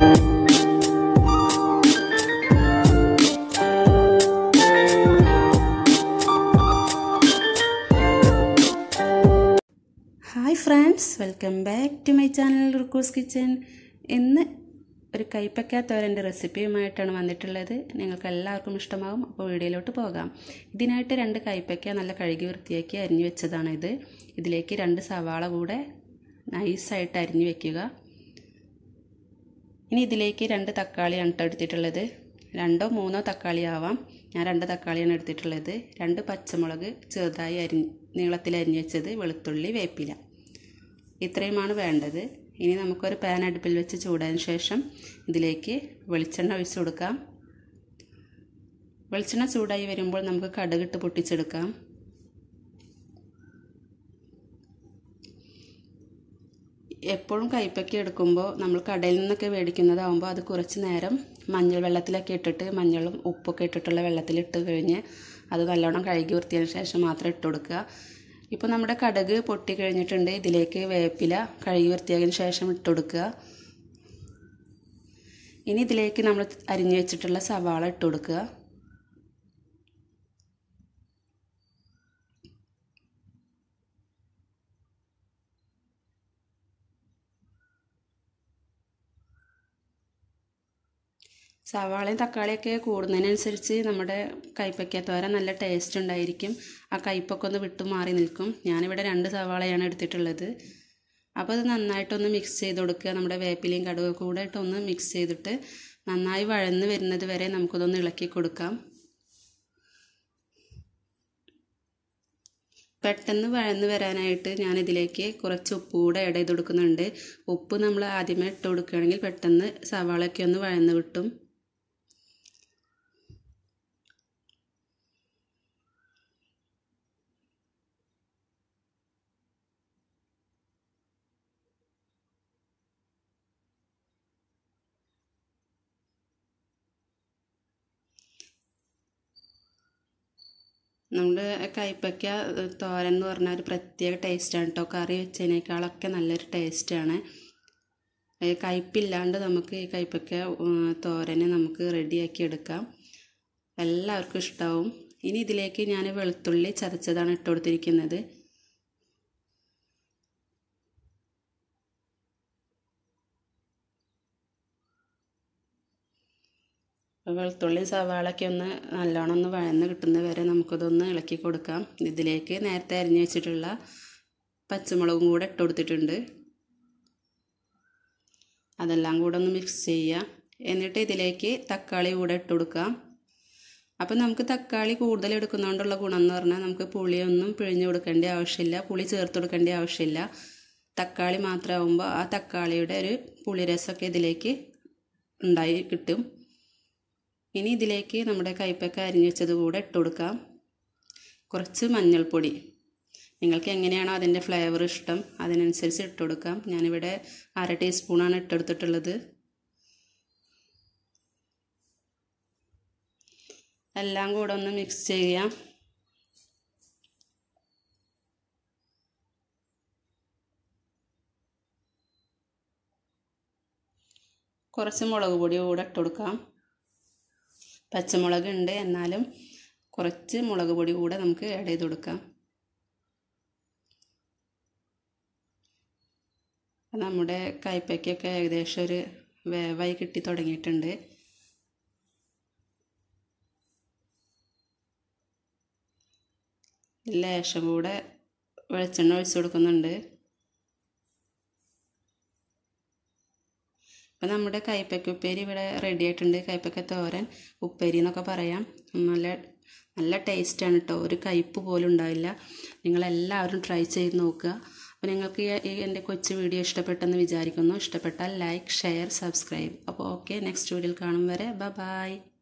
hi friends welcome back to my channel Rukko's kitchen ഇന്ന് ഒരു കൈപ്പക്ക തോരൻ്റെ റെസിപ്പിയുമായിട്ടാണ് വന്നിട്ടുള്ളത് നിങ്ങൾക്ക് എല്ലാവർക്കും ഇഷ്ടമാകും അപ്പോൾ വീഡിയോയിലോട്ട് പോകാം ഇതിനായിട്ട് രണ്ട് കൈപ്പക്ക നല്ല കഴുകി വൃത്തിയാക്കി അരിഞ്ഞു വെച്ചതാണ് ഇത് ഇതിലേക്ക് രണ്ട് സവാള കൂടെ നൈസായിട്ട് അരിഞ്ഞു വെക്കുക ഇനി ഇതിലേക്ക് രണ്ട് തക്കാളിയാണ് കേട്ടോ എടുത്തിട്ടുള്ളത് രണ്ടോ മൂന്നോ തക്കാളി ആവാം ഞാൻ രണ്ട് തക്കാളിയാണ് എടുത്തിട്ടുള്ളത് രണ്ട് പച്ചമുളക് ചെറുതായി അരി നീളത്തിൽ അരിഞ്ഞു വെച്ചത് വെളുത്തുള്ളി വേപ്പില ഇത്രയുമാണ് വേണ്ടത് ഇനി നമുക്കൊരു പാൻ അടുപ്പിൽ വെച്ച് ചൂടായതിനു ശേഷം ഇതിലേക്ക് വെളിച്ചെണ്ണ ഒഴിച്ചു കൊടുക്കാം വെളിച്ചെണ്ണ ചൂടായി വരുമ്പോൾ നമുക്ക് കടുകിട്ട് പൊട്ടിച്ചെടുക്കാം എപ്പോഴും കൈപ്പക്കി എടുക്കുമ്പോൾ നമ്മൾ കടയിൽ നിന്നൊക്കെ മേടിക്കുന്നതാകുമ്പോൾ അത് കുറച്ച് നേരം മഞ്ഞൾ വെള്ളത്തിലൊക്കെ ഇട്ടിട്ട് മഞ്ഞളും ഉപ്പൊക്കെ ഇട്ടിട്ടുള്ള വെള്ളത്തിൽ ഇട്ട് കഴിഞ്ഞ് അത് നല്ലോണം കഴുകി വൃത്തിയതിന് ശേഷം മാത്രം ഇട്ട് കൊടുക്കുക ഇപ്പോൾ നമ്മുടെ കടുക് പൊട്ടി കഴിഞ്ഞിട്ടുണ്ട് ഇതിലേക്ക് വേപ്പില കഴുകി വൃത്തിയാക്കിയതിന് ശേഷം ഇട്ട് കൊടുക്കുക ഇനി ഇതിലേക്ക് നമ്മൾ അരിഞ്ഞു വെച്ചിട്ടുള്ള സവാള ഇട്ട് കൊടുക്കുക സവാളയും തക്കാളിയൊക്കെ കൂടുന്നതിനനുസരിച്ച് നമ്മുടെ കൈപ്പയ്ക്കത്തോര നല്ല ടേസ്റ്റ് ഉണ്ടായിരിക്കും ആ കയ്പ്പൊക്കെ ഒന്ന് വിട്ടു മാറി നിൽക്കും ഞാനിവിടെ രണ്ട് സവാളയാണ് എടുത്തിട്ടുള്ളത് അപ്പോൾ അത് നന്നായിട്ടൊന്ന് മിക്സ് ചെയ്ത് കൊടുക്കുക നമ്മുടെ വേപ്പിലയും കടുകൊക്കെ കൂടെ ഇട്ടൊന്ന് മിക്സ് ചെയ്തിട്ട് നന്നായി വഴന്ന് വരുന്നത് വരെ നമുക്കതൊന്ന് ഇളക്കി കൊടുക്കാം പെട്ടെന്ന് വഴന്ന് വരാനായിട്ട് ഞാൻ ഇതിലേക്ക് കുറച്ച് ഉപ്പ് കൂടെ ആഡ് ചെയ്ത് കൊടുക്കുന്നുണ്ട് ഉപ്പ് നമ്മൾ ആദ്യമേ ഇട്ട് കൊടുക്കുകയാണെങ്കിൽ പെട്ടെന്ന് സവാളയൊക്കെ ഒന്ന് വഴന്ന് കിട്ടും നമ്മുടെ കൈപ്പയ്ക്ക തോരൻ എന്ന് പറഞ്ഞാൽ ഒരു പ്രത്യേക ടേസ്റ്റാണ് കേട്ടോ കറി വെച്ചതിനേക്കാളൊക്കെ നല്ലൊരു ടേസ്റ്റാണ് കയ്പില്ലാണ്ട് നമുക്ക് ഈ കൈപ്പയ്ക്ക തോരന് നമുക്ക് റെഡിയാക്കി എടുക്കാം എല്ലാവർക്കും ഇഷ്ടമാവും ഇനി ഇതിലേക്ക് ഞാൻ വെളുത്തുള്ളി ചതച്ചതാണ് ഇട്ട് കൊടുത്തിരിക്കുന്നത് വെളുത്തുള്ളി സവാളൊക്കെ ഒന്ന് നല്ലോണം ഒന്ന് വഴന്ന് കിട്ടുന്നത് വരെ നമുക്കതൊന്ന് ഇളക്കി കൊടുക്കാം ഇതിലേക്ക് നേരത്തെ അരിഞ്ഞു വെച്ചിട്ടുള്ള പച്ചമുളകും കൂടെ ഇട്ട് കൊടുത്തിട്ടുണ്ട് അതെല്ലാം കൂടെ ഒന്ന് മിക്സ് ചെയ്യുക എന്നിട്ട് ഇതിലേക്ക് തക്കാളി കൂടെ ഇട്ട് കൊടുക്കാം അപ്പോൾ നമുക്ക് തക്കാളി കൂടുതൽ എടുക്കുന്നതുകൊണ്ടുള്ള ഗുണം എന്ന് പറഞ്ഞാൽ നമുക്ക് പുളിയൊന്നും പിഴിഞ്ഞു കൊടുക്കേണ്ട ആവശ്യമില്ല പുളി ചേർത്ത് കൊടുക്കേണ്ട ആവശ്യമില്ല തക്കാളി മാത്രമാകുമ്പോൾ ആ തക്കാളിയുടെ ഒരു പുളിരസമൊക്കെ ഇതിലേക്ക് ഉണ്ടായി കിട്ടും ഇനി ഇതിലേക്ക് നമ്മുടെ കൈപ്പക്ക അരിഞ്ഞു വെച്ചത് കൂടെ ഇട്ട് കൊടുക്കാം കുറച്ച് മഞ്ഞൾപ്പൊടി നിങ്ങൾക്ക് എങ്ങനെയാണോ അതിൻ്റെ ഫ്ലേവർ ഇഷ്ടം അതിനനുസരിച്ച് ഇട്ട് കൊടുക്കാം ഞാനിവിടെ അര ടീസ്പൂണാണ് ഇട്ടെടുത്തിട്ടുള്ളത് എല്ലാം കൂടെ ഒന്ന് മിക്സ് ചെയ്യാം കുറച്ച് മുളക് പൊടി കൂടെ ഇട്ട് കൊടുക്കാം പച്ചമുളക് ഉണ്ട് എന്നാലും കുറച്ച് മുളക് പൊടി കൂടെ നമുക്ക് ആഡ് ചെയ്ത് കൊടുക്കാം നമ്മുടെ കൈപ്പയ്ക്കൊക്കെ ഏകദേശം ഒരു വേവായി കിട്ടി തുടങ്ങിയിട്ടുണ്ട് ലേശം കൂടെ വെളിച്ചെണ്ണ ഒഴിച്ചു കൊടുക്കുന്നുണ്ട് അപ്പോൾ നമ്മുടെ കൈപ്പയ്ക്ക ഉപ്പേരി ഇവിടെ റെഡി ആയിട്ടുണ്ട് കൈപ്പയ്ക്ക തോരൻ ഉപ്പേരി എന്നൊക്കെ പറയാം നല്ല നല്ല ടേസ്റ്റാണ് കേട്ടോ ഒരു കയ്പ്പ് പോലും ഉണ്ടാവില്ല നിങ്ങളെല്ലാവരും ട്രൈ ചെയ്ത് നോക്കുക അപ്പോൾ നിങ്ങൾക്ക് ഈ എൻ്റെ കൊച്ചു വീഡിയോ ഇഷ്ടപ്പെട്ടെന്ന് വിചാരിക്കുന്നു ഇഷ്ടപ്പെട്ടാൽ ലൈക്ക് ഷെയർ സബ്സ്ക്രൈബ് അപ്പോൾ ഓക്കെ നെക്സ്റ്റ് വീഡിയോയിൽ കാണും വരെ ബൈ